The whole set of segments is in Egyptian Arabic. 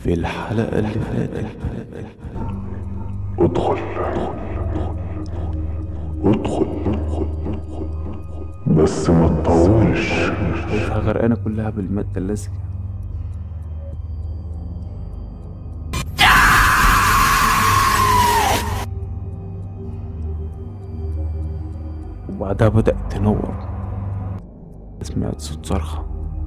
في الحلقة اللي فاتت ادخل ادخل بس ما تطولش غرقانة كلها بالمادة اللزجة وبعدها بدأت تنور سمعت صوت صرخة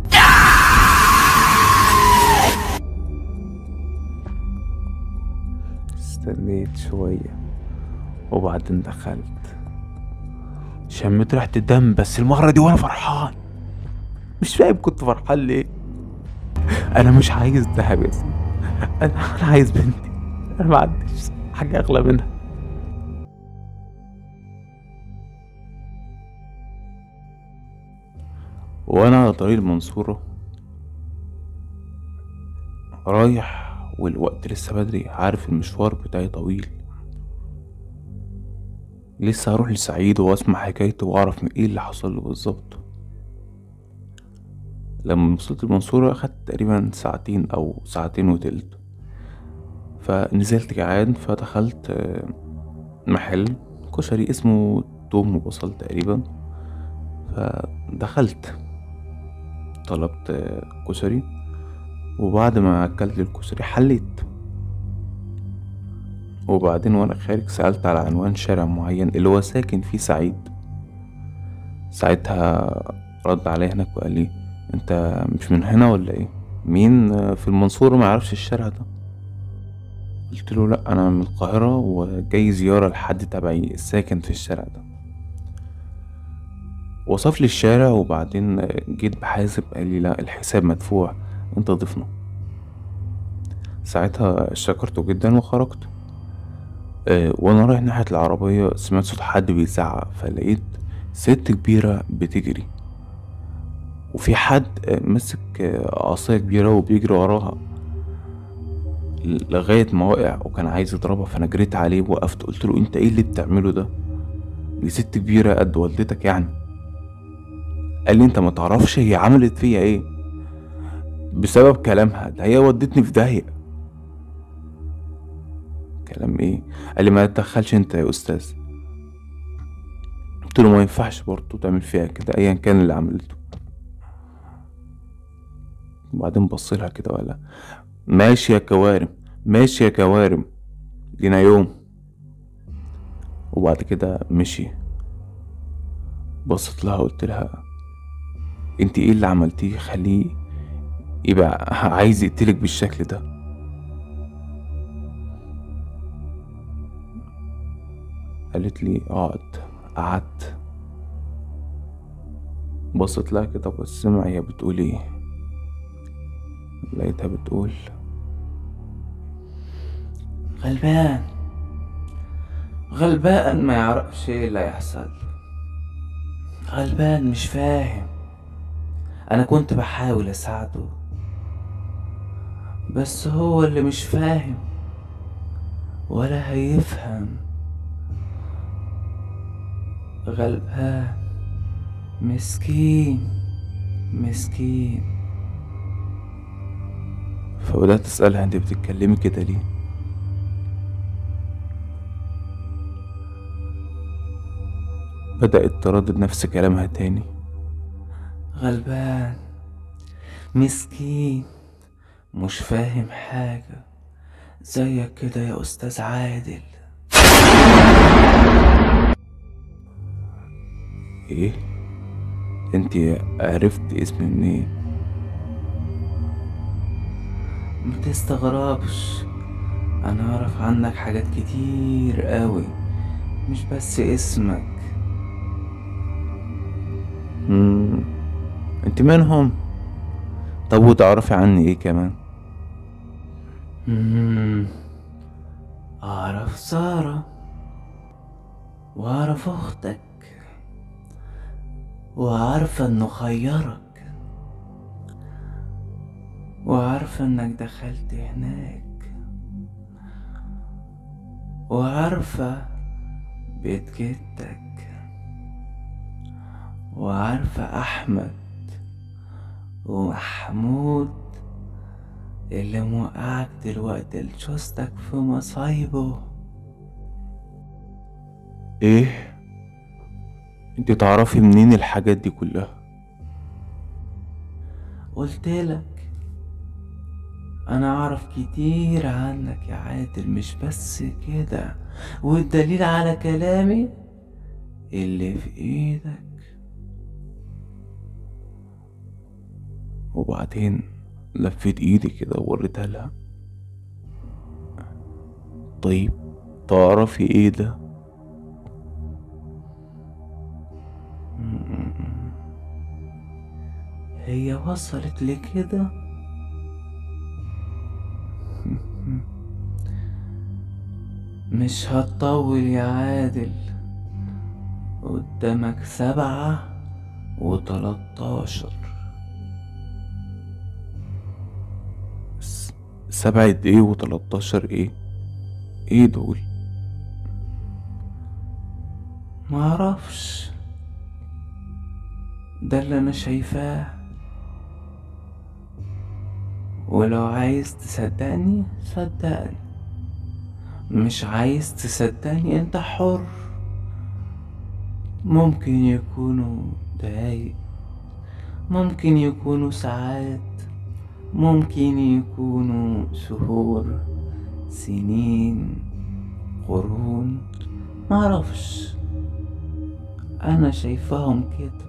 استنيت شوية وبعدين دخلت شميت ريحة الدم بس المرة دي وانا فرحان مش فاهم كنت فرحان ليه انا مش عايز دهب يا سيدي. انا انا عايز بنتي انا ما عنديش حاجة اغلى منها وانا على طريق المنصورة رايح والوقت لسه بدري عارف المشوار بتاعي طويل لسه هروح لسعيد واسمع حكايته واعرف من ايه اللي حصل له بالظبط لما وصلت المنصورة اخدت تقريبا ساعتين او ساعتين وتلت فنزلت جعان فدخلت آه، محل كشري اسمه توم وبصل تقريبا فدخلت طلبت آه، كشري وبعد ما اكلت الكشري حليت وبعدين وانا خارج سألت على عنوان شارع معين اللي هو ساكن فيه سعيد ساعتها رد عليا هناك وقال لي انت مش من هنا ولا ايه مين في المنصورة ما يعرفش الشارع ده قلت له لا انا من القاهرة وجاي زيارة لحد تبعي الساكن في الشارع ده وصف لي الشارع وبعدين جيت بحاسب قال لي لا الحساب مدفوع انت ضيفنا ساعتها شكرته جدا وخرجت آه، وانا رايح ناحية العربية سمعت صوت حد بيزعق فلقيت ست كبيرة بتجري وفي حد آه، مسك آه، عصاية كبيرة وبيجري وراها لغاية ما وقع وكان عايز يضربها فأنا جريت عليه ووقفت قلت له أنت إيه اللي بتعمله ده؟ دي ست كبيرة قد والدتك يعني قال لي أنت ما تعرفش هي عملت فيا إيه بسبب كلامها ده هي ودتني في داهية كلام ايه قال لي ما تدخلش انت يا استاذ قلت له ما ينفعش برضه تعمل فيها كده ايا كان اللي عملته وبعدين بص لها كده ولا ماشي يا كوارم ماشي يا كوارم لينا يوم وبعد كده مشي بصيت لها قلت لها انت ايه اللي عملتيه خليه يبقى عايز يقتلك بالشكل ده قالت لي اقعد قعدت بصت لها كده بس سمع هي بتقول ايه لقيتها بتقول غلبان غلبان ما يعرفش ايه اللي هيحصل غلبان مش فاهم انا كنت بحاول اساعده بس هو اللي مش فاهم ولا هيفهم غلبان مسكين مسكين فبدأت أسألها انت بتتكلمي كده ليه بدأت تردد نفس كلامها تاني غلبان مسكين مش فاهم حاجة زيك كده يا أستاذ عادل ايه انت عرفت اسمي منين ما تستغربش انا اعرف عنك حاجات كتير قوي مش بس اسمك مم. انت منهم طب وتعرفي عني ايه كمان مم. اعرف سارة واعرف اختك وعارفة انه خيرك وعارفة انك دخلت هناك وعارفة بيت جدك وعارفة أحمد ومحمود اللي موقعك دلوقتي لشوستك في مصايبه ايه انت تعرفي منين الحاجات دي كلها قلتلك انا اعرف كتير عنك يا عادل مش بس كده والدليل على كلامي اللي في ايدك وبعدين لفيت ايدي كده ووريتها لها طيب تعرفي ايه ده هي وصلت لكده مش هتطول يا عادل قدامك سبعة وتلاتاشر س- سبعة ايه وتلاتاشر ايه ايه دول معرفش ده اللي انا شايفاه ولو عايز تصدقني صدقني مش عايز تصدقني انت حر ممكن يكونوا دقايق ممكن يكونوا ساعات ممكن يكونوا شهور سنين قرون معرفش انا شايفاهم كده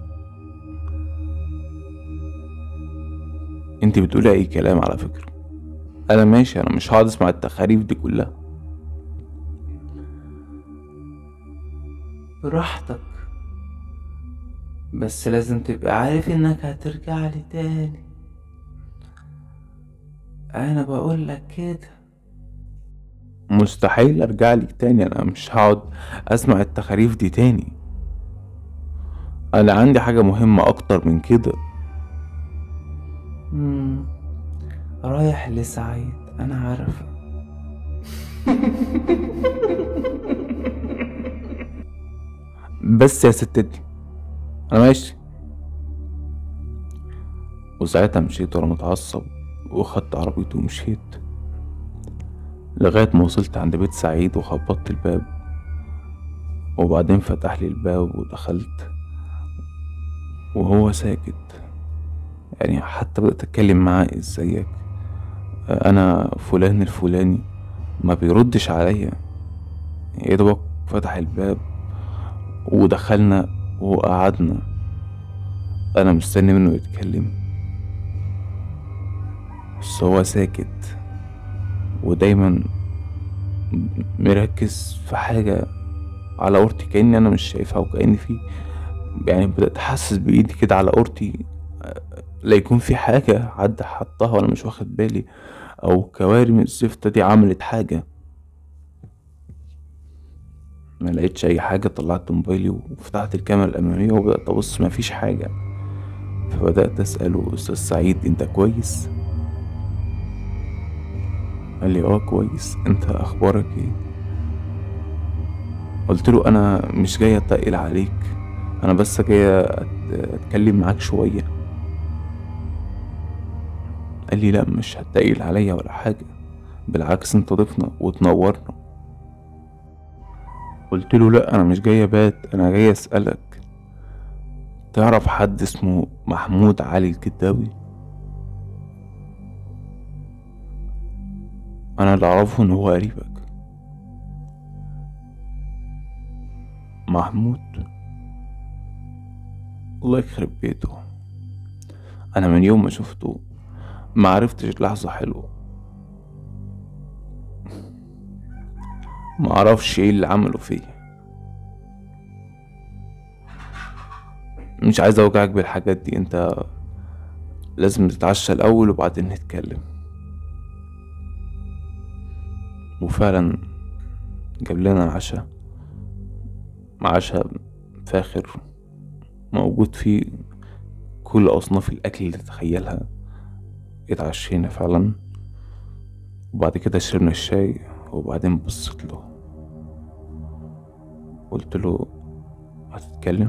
انت بتقولي اي كلام على فكرة انا ماشي انا مش هقعد اسمع التخاريف دي كلها براحتك بس لازم تبقى عارف انك هترجع لي تاني انا بقول لك كده مستحيل ارجع لك تاني انا مش هقعد اسمع التخاريف دي تاني انا عندي حاجة مهمة اكتر من كده مم. رايح لسعيد انا عارفه بس يا ستتي انا ماشي وساعتها مشيت وانا متعصب وخدت عربيتي ومشيت لغاية ما وصلت عند بيت سعيد وخبطت الباب وبعدين فتح لي الباب ودخلت وهو ساكت يعني حتى بدأت أتكلم معاه ازيك أنا فلان الفلاني ما بيردش عليا يا دوبك فتح الباب ودخلنا وقعدنا أنا مستني منه يتكلم بس هو ساكت ودايما مركز في حاجة على أورتي كأني أنا مش شايفها وكأني في يعني بدأت أحسس بإيدي كده على أورتي لا يكون في حاجة حد حطها وأنا مش واخد بالي أو كوارم الزفتة دي عملت حاجة ما لقيتش أي حاجة طلعت موبايلي وفتحت الكاميرا الأمامية وبدأت أبص مفيش حاجة فبدأت أسأله أستاذ سعيد أنت كويس؟ قال لي اه كويس انت اخبارك ايه قلت له انا مش جاي اتقل عليك انا بس جاي أت- اتكلم معاك شويه قال لي لا مش هتقل عليا ولا حاجه بالعكس انت ضيفنا وتنورنا قلت له لا انا مش جاي ابات انا جاي اسالك تعرف حد اسمه محمود علي الكداوي انا اللي اعرفه ان هو قريبك محمود الله يخرب بيته انا من يوم ما شفته ما عرفتش لحظة حلوة ما اعرفش ايه اللي عمله فيا مش عايز اوجعك بالحاجات دي انت لازم تتعشى الاول وبعدين نتكلم وفعلا جاب لنا العشاء عشاء فاخر موجود فيه كل أصناف الأكل اللي تتخيلها اتعشينا فعلا وبعد كده شربنا الشاي وبعدين بصيت له قلت له هتتكلم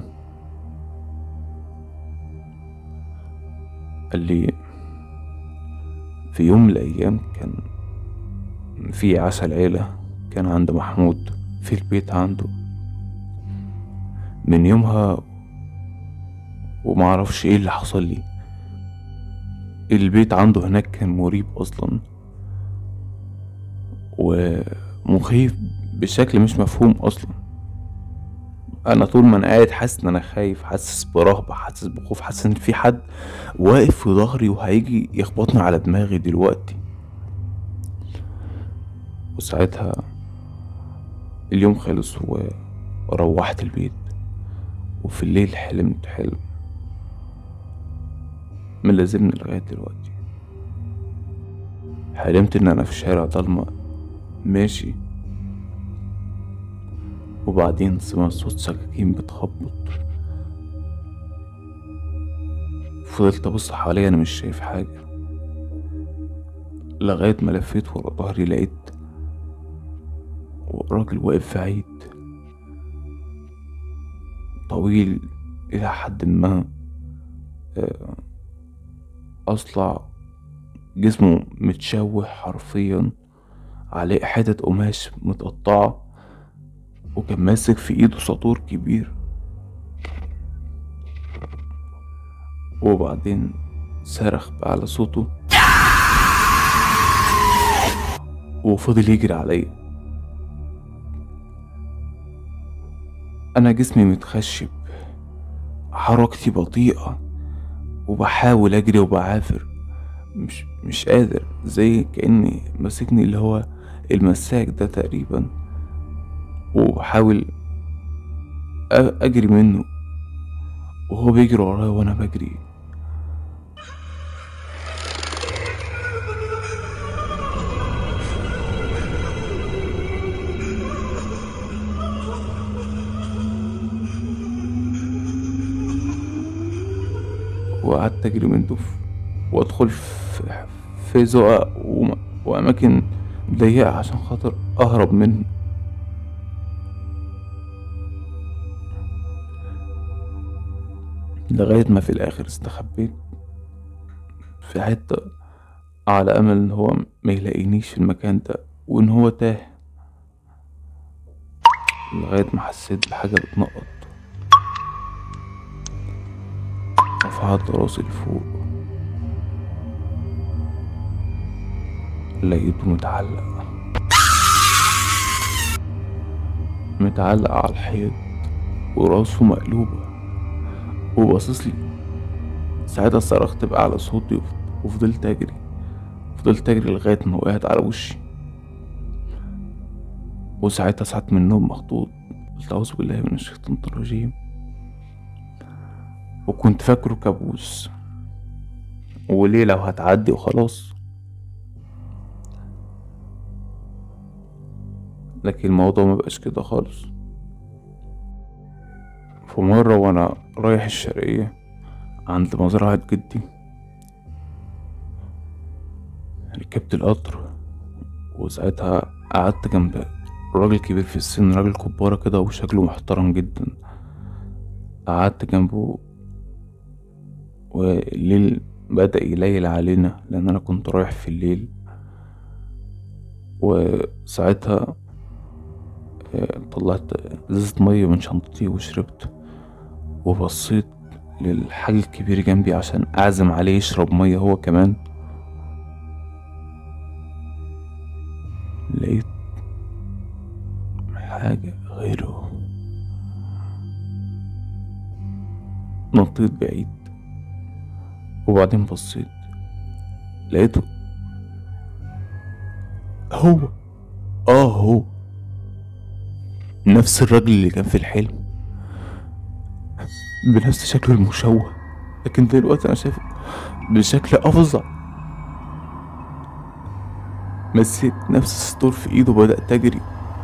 قال لي في يوم من الأيام كان في عشا العيلة كان عند محمود في البيت عنده من يومها ومعرفش ايه اللي حصل لي البيت عنده هناك كان مريب اصلا ومخيف بشكل مش مفهوم اصلا انا طول ما انا قاعد حاسس ان انا خايف حاسس برهبة حاسس بخوف حاسس ان في حد واقف في ظهري وهيجي يخبطني على دماغي دلوقتي وساعتها اليوم خلص وروحت البيت وفي الليل حلمت حلم ملازمني لغاية دلوقتي حلمت ان انا في شارع ضلمة ماشي وبعدين سمعت صوت سكاكين بتخبط فضلت ابص حواليا انا مش شايف حاجة لغاية ما لفيت ورا ظهري لقيت راجل واقف بعيد طويل إلى حد ما آه، أصلع جسمه متشوه حرفيا عليه حتت قماش متقطعة وكان ماسك في ايده ساطور كبير وبعدين صرخ بأعلى صوته وفضل يجري عليا أنا جسمي متخشب حركتي بطيئة وبحاول أجري وبعافر مش مش قادر زي كأني ماسكني اللي هو المساك ده تقريبا وبحاول أ- أجري منه وهو بيجري ورايا وأنا بجري وقعدت أجري منه في- وأدخل في, في زقق وم- وأماكن ضيقة عشان خاطر أهرب منه لغاية ما في الآخر استخبيت في حتة على أمل إن هو ما يلاقينيش في المكان ده وإن هو تاه لغاية ما حسيت بحاجة بتنقط رفعت راسي لفوق لقيته متعلق متعلق على الحيط وراسه مقلوبة وباصص لي ساعتها صرخت بأعلى صوتي وف- وفضلت أجري فضلت أجري لغاية ما وقعت على وشي وساعتها صحيت من النوم مخضوض قلت أعوذ بالله من الشيطان الرجيم وكنت فاكره كابوس وليلة وهتعدي وخلاص لكن الموضوع مبقاش كده خالص في مرة وأنا رايح الشرقية عند مزرعة جدي ركبت القطر وساعتها قعدت جنب راجل كبير في السن راجل كبارة كده وشكله محترم جدا قعدت جنبه والليل بدأ يليل علينا لأن أنا كنت رايح في الليل وساعتها آه، طلعت ازازة مية من شنطتي وشربت وبصيت للحاج الكبير جنبي عشان أعزم عليه يشرب مية هو كمان لقيت حاجة غيره نطيت بعيد وبعدين بصيت لقيته هو اه هو نفس الراجل اللي كان في الحلم بنفس شكله المشوه لكن دلوقتي انا شايفه بشكل افظع مسيت نفس السطور في ايده وبدأت اجري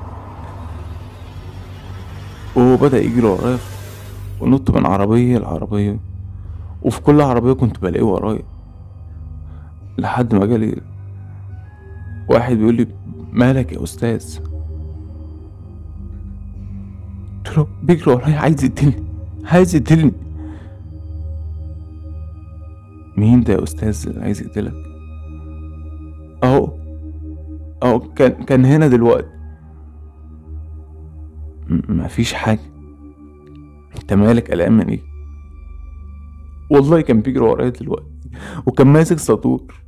وهو بدأ يجري ورايا ونط من عربية لعربية وفي كل عربية كنت بلاقيه ورايا لحد ما جالي واحد بيقول لي مالك يا أستاذ قلت له بيجري ورايا عايز يقتلني عايز يقتلني مين ده يا أستاذ اللي عايز يقتلك اه كان كان هنا دلوقتي م- مفيش حاجة انت مالك قلقان من ايه والله كان بيجري ورايا دلوقتي وكان ماسك سطور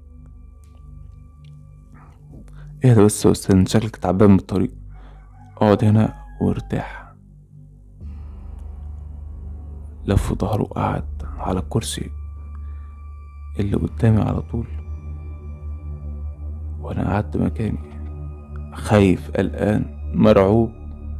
ايه ده بس يا استاذ انت شكلك تعبان من الطريق اقعد هنا وارتاح لف ظهره وقعد على الكرسي اللي قدامي على طول وانا قعدت مكاني خايف قلقان مرعوب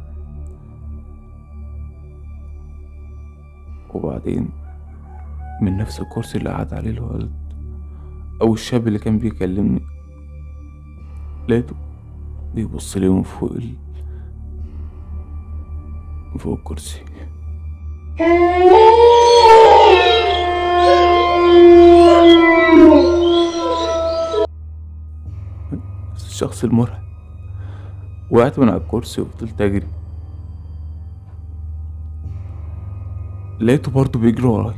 وبعدين من نفس الكرسي اللي قعد عليه الولد او الشاب اللي كان بيكلمني لقيته بيبص لي من فوق ال... من فوق الكرسي الشخص المرعب وقعت من على الكرسي وفضلت اجري لقيته برضه بيجري ورايا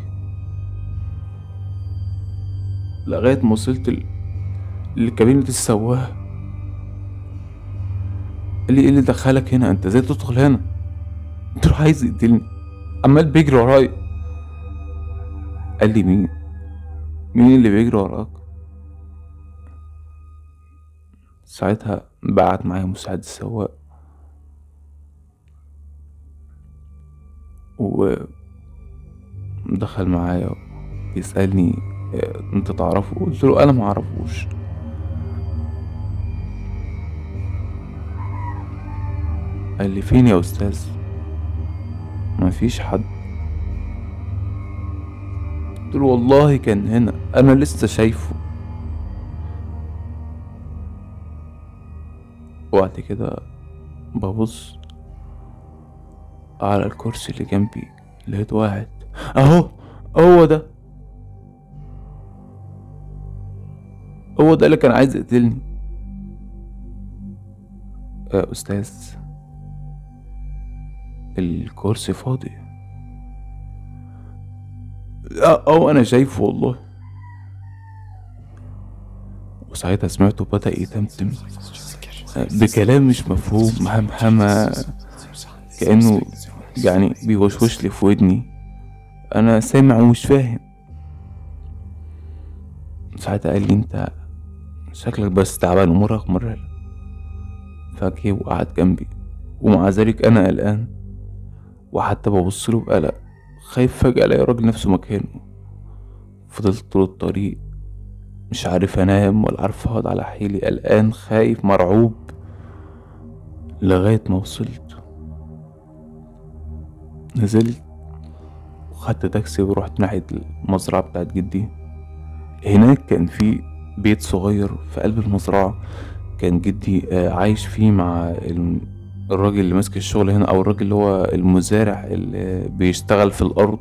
لغاية ما وصلت ل... لكابينة السواق قال لي ايه اللي دخلك هنا انت ازاي تدخل هنا قلت له عايز يقتلني عمال بيجري ورايا قال لي مين مين اللي بيجري وراك ساعتها بعت معايا مساعد السواق ودخل معايا يسألني "آه، انت تعرفه قلت له انا معرفوش قال لي فين يا استاذ مفيش حد قلت له والله كان هنا انا لسه شايفه وبعد كده ببص على الكرسي اللي جنبي لقيت واحد اهو هو ده هو ده اللي كان عايز يقتلني يا استاذ الكرسي فاضي اه أو انا شايفه والله وساعتها سمعته بدأ يتمتم بكلام مش مفهوم همهمة كأنه يعني بيوشوش لي في ودني أنا سامع ومش فاهم ساعتها قال لي أنت شكلك بس تعبان ومرهق مرة فجه وقعد جنبي ومع ذلك أنا قلقان وحتى ببص له بقلق خايف فجأة ألاقي الراجل نفسه مكانه فضلت طول الطريق مش عارف أنام ولا عارف أقعد على حيلي قلقان خايف مرعوب لغاية ما وصلت نزلت وخدت تاكسي ورحت ناحية المزرعة بتاعت جدي هناك كان في بيت صغير في قلب المزرعة كان جدي آه، عايش فيه مع ال- الراجل اللي ماسك الشغل هنا أو الراجل اللي هو المزارع اللي بيشتغل في الأرض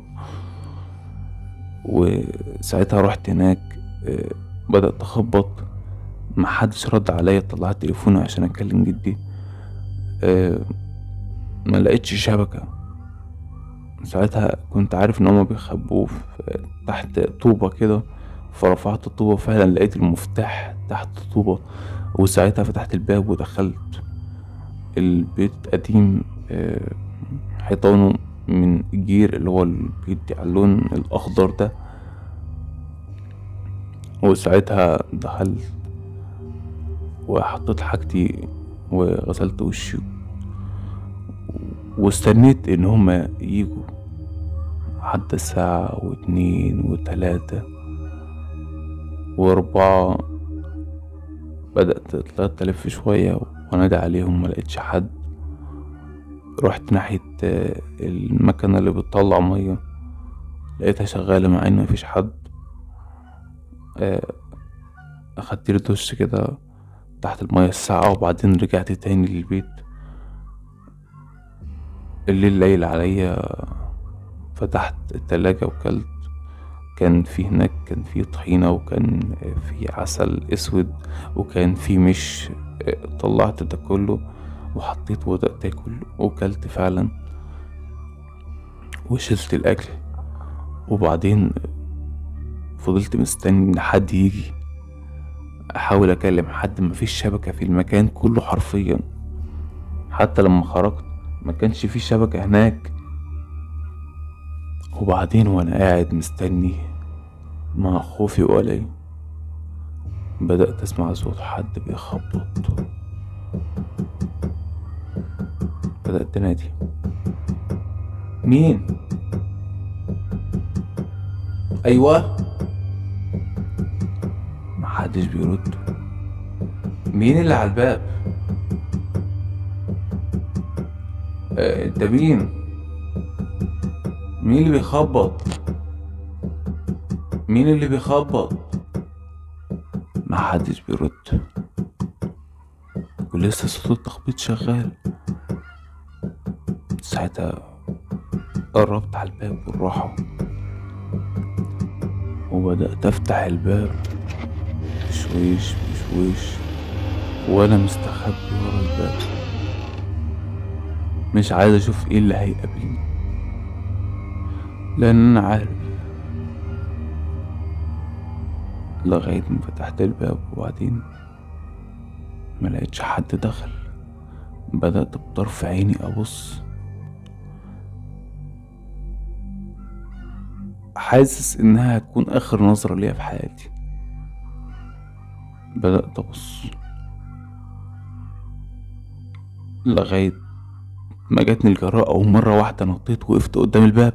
وساعتها رحت هناك آه، بدأت أخبط محدش رد عليا طلعت تليفوني عشان أكلم جدي آه، ما لقيتش شبكة ساعتها كنت عارف ان هما بيخبوه في- تحت طوبة كده فرفعت الطوبة فعلا لقيت المفتاح تحت الطوبة وساعتها فتحت الباب ودخلت البيت قديم آه، حيطانه من جير اللي هو اللي بيدي على اللون الأخضر ده وساعتها دخلت وحطيت حاجتي وغسلت وشي واستنيت ان هما يجوا عدى ساعة واتنين وتلاتة واربعة بدأت طلعت ألف شوية وأنادي عليهم ملقتش حد رحت ناحية آه، المكنة اللي بتطلع مية لقيتها شغالة مع إن مفيش حد آه، أخدت لي دش كده تحت المية الساعة وبعدين رجعت تاني للبيت الليل ليل عليا فتحت التلاجة وكلت كان في هناك كان في طحينة وكان في عسل اسود وكان في مش طلعت ده كله وحطيت وبدأت اكل وكلت فعلا وشلت الاكل وبعدين فضلت مستني ان حد يجي احاول اكلم حد مفيش شبكة في المكان كله حرفيا حتى لما خرجت ما كانش في شبكة هناك وبعدين وانا قاعد مستني مع خوفي وقلقي بدأت اسمع صوت حد بيخبط بدأت انادي مين ايوه محدش بيرد مين اللي على الباب آه، انت مين مين اللي بيخبط مين اللي بيخبط محدش بيرد ولسه صوت التخبيط شغال ساعتها قربت على الباب بالراحة وبدأت أفتح الباب بشويش بشويش وأنا مستخبي ورا الباب مش عايز أشوف إيه اللي هيقابلني لأن أنا عارف لغاية ما فتحت الباب وبعدين ما لقيتش حد دخل بدأت بطرف عيني أبص حاسس إنها هتكون آخر نظرة ليا في حياتي بدأت أبص لغاية ما جاتني الجراءة ومرة واحدة نطيت وقفت قدام الباب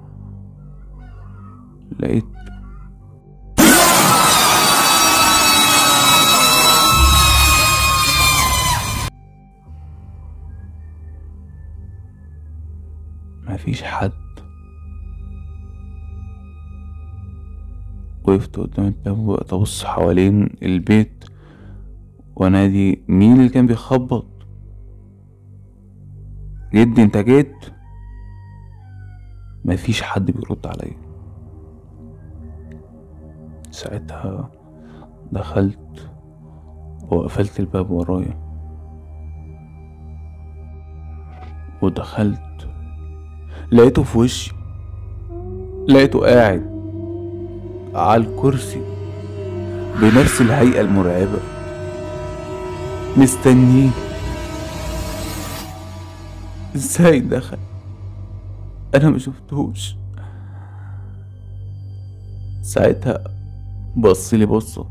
لقيت مفيش حد وقفت قدام الباب وبقيت أبص حوالين البيت وأنادي مين اللي كان بيخبط جدي انت جيت مفيش حد بيرد عليا ساعتها دخلت وقفلت الباب ورايا ودخلت لقيته في وشي لقيته قاعد على الكرسي بنفس الهيئة المرعبة مستنيه ازاي دخل انا ما شفتهوش ساعتها بصلي بصة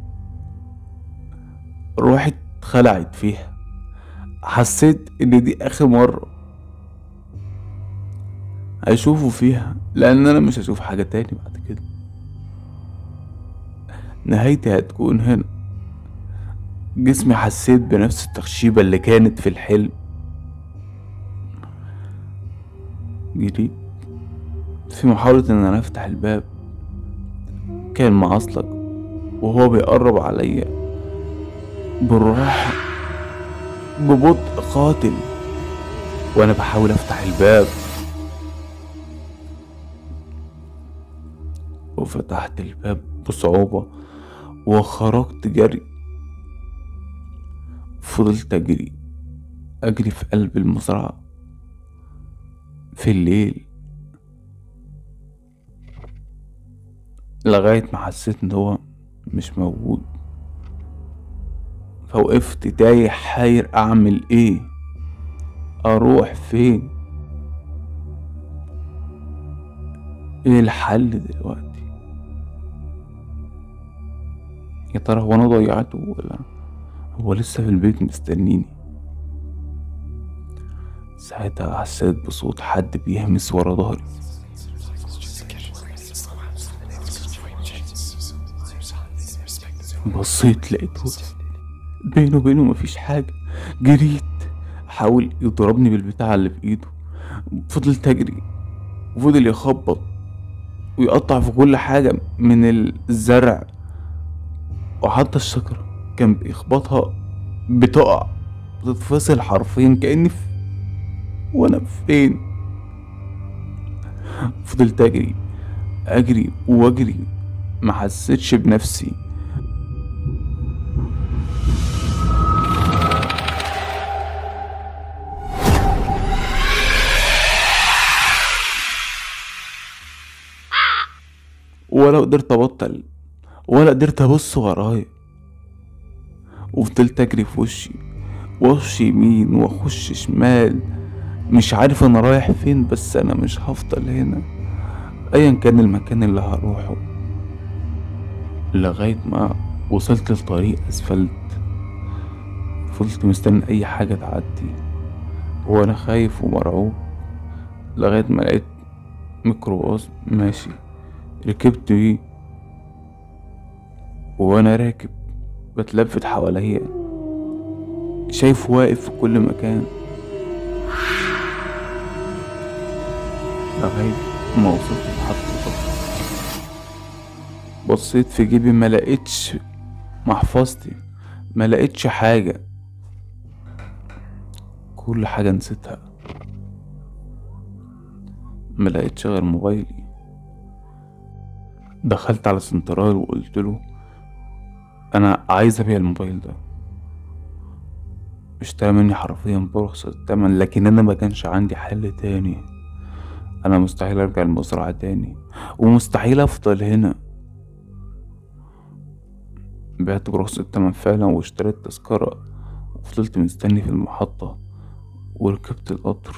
روحي اتخلعت فيها حسيت ان دي اخر مرة هشوفه فيها لان انا مش هشوف حاجة تاني بعد كده نهايتي هتكون هنا جسمي حسيت بنفس التخشيبة اللي كانت في الحلم جريت في محاولة ان انا افتح الباب كان معصلك وهو بيقرب عليا بالراحة ببطء قاتل وانا بحاول افتح الباب وفتحت الباب بصعوبة وخرجت جري فضلت اجري اجري في قلب المزرعة في الليل لغاية ما حسيت ان هو مش موجود فوقفت تايه حاير اعمل ايه اروح فين ايه الحل دلوقتي يا ترى هو انا ضيعته ولا هو لسه في البيت مستنيني ساعتها حسيت بصوت حد بيهمس ورا ظهري بصيت لقيته بينه وبينه مفيش حاجة جريت حاول يضربني بالبتاع اللي في ايده فضلت اجري وفضل يخبط ويقطع في كل حاجة من الزرع وحتى الشجرة كان بيخبطها بتقع بتتفصل حرفيا كأني في وانا فين فضلت اجري اجري واجري ما حسيتش بنفسي ولا قدرت ابطل ولا قدرت ابص ورايا وفضلت اجري في وشي واخش يمين واخش شمال مش عارف انا رايح فين بس انا مش هفضل هنا ايا كان المكان اللي هروحه لغاية ما وصلت لطريق اسفلت فضلت مستني اي حاجة تعدي وانا خايف ومرعوب لغاية ما لقيت ميكروباص ماشي ركبت بيه وانا راكب بتلفت حواليا شايف واقف في كل مكان لغاية ما وصلت محطة القطر بصيت في جيبي ما لقيتش محفظتي ما لقيتش حاجة كل حاجة نسيتها ما لقيتش غير موبايلي دخلت على سنترال وقلت له انا عايز ابيع الموبايل ده اشترى مني حرفيا برخص التمن لكن انا ما كانش عندي حل تاني انا مستحيل ارجع المزرعة تاني ومستحيل افضل هنا بعت برخص التمن فعلا واشتريت تذكرة وفضلت مستني في المحطة وركبت القطر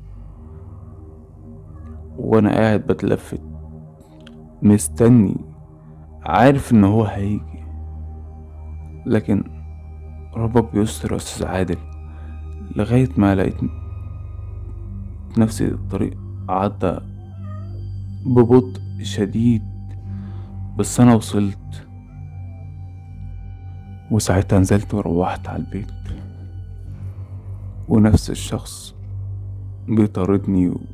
وانا قاعد بتلفت مستني عارف ان هو هيجي لكن ربك بيستر يا استاذ عادل لغاية ما لقيت نفسي الطريق عدى ببطء شديد بس انا وصلت وساعتها نزلت وروحت على البيت ونفس الشخص بيطاردني و...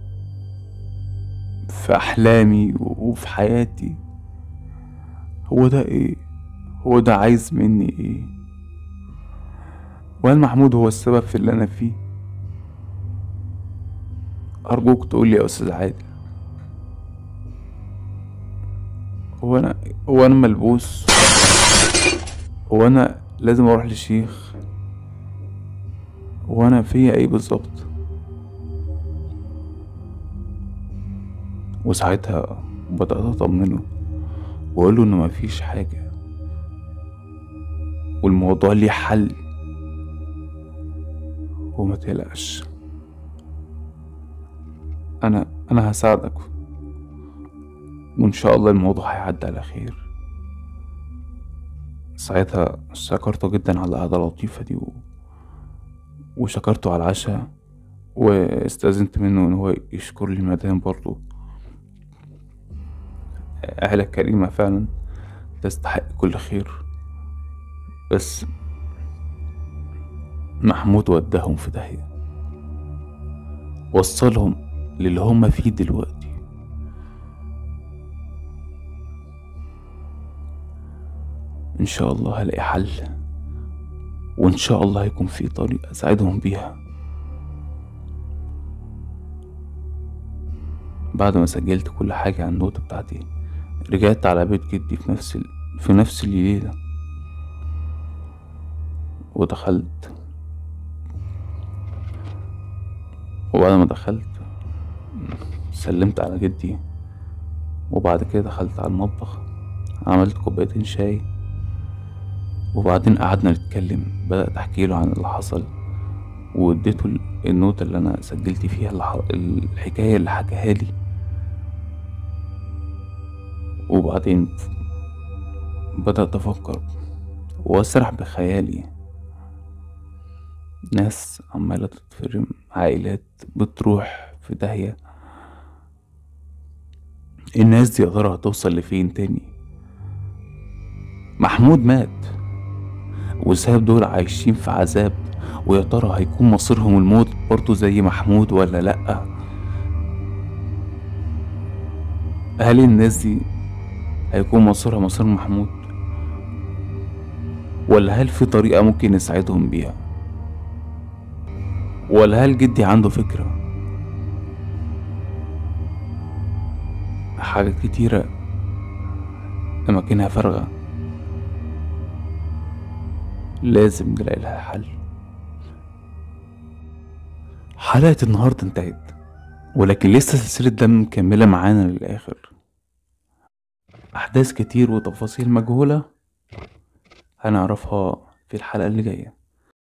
في أحلامي وفي حياتي هو ده إيه؟ هو ده عايز مني إيه؟ وهل محمود هو السبب في اللي أنا فيه؟ أرجوك تقولي يا أستاذ عادل هو أنا هو أنا ملبوس هو أنا لازم أروح لشيخ هو أنا فيا إيه بالظبط؟ وساعتها بدأت أطمنه وأقوله إن مفيش حاجة والموضوع ليه حل وما تقلقش أنا أنا هساعدك وإن شاء الله الموضوع هيعدي على خير ساعتها شكرته جدا على القعدة اللطيفة دي و... وشكرته على العشاء واستأذنت منه إن هو يشكر لي مدام برضه أهلك كريمة فعلا تستحق كل خير بس محمود وداهم في داهية وصلهم للي هما فيه دلوقتي إن شاء الله هلاقي حل وإن شاء الله هيكون في طريقة أساعدهم بيها بعد ما سجلت كل حاجة على النوتة بتاعتي رجعت على بيت جدي في نفس ال... في نفس الليلة ودخلت وبعد ما دخلت سلمت على جدي وبعد كده دخلت على المطبخ عملت كوبايتين شاي وبعدين قعدنا نتكلم بدأت أحكي له عن اللي حصل واديته ال- النوتة اللي أنا سجلت فيها اللي ح- الحكاية اللي حكاها لي وبعدين بدأت أفكر وأسرح بخيالي ناس عمالة تتفرم عائلات بتروح في داهية الناس دي يا ترى هتوصل لفين تاني محمود مات وساب دول عايشين في عذاب ويا ترى هيكون مصيرهم الموت برضه زي محمود ولا لأ هل الناس دي هيكون مصيرها مصير محمود ولا هل في طريقة ممكن نساعدهم بيها ولا هل جدي عنده فكرة حاجات كتيرة أماكنها فارغة لازم نلاقي لها حل حلقة النهاردة انتهت ولكن لسه سلسلة دم مكملة معانا للآخر أحداث كتير وتفاصيل مجهولة هنعرفها في الحلقة اللي جاية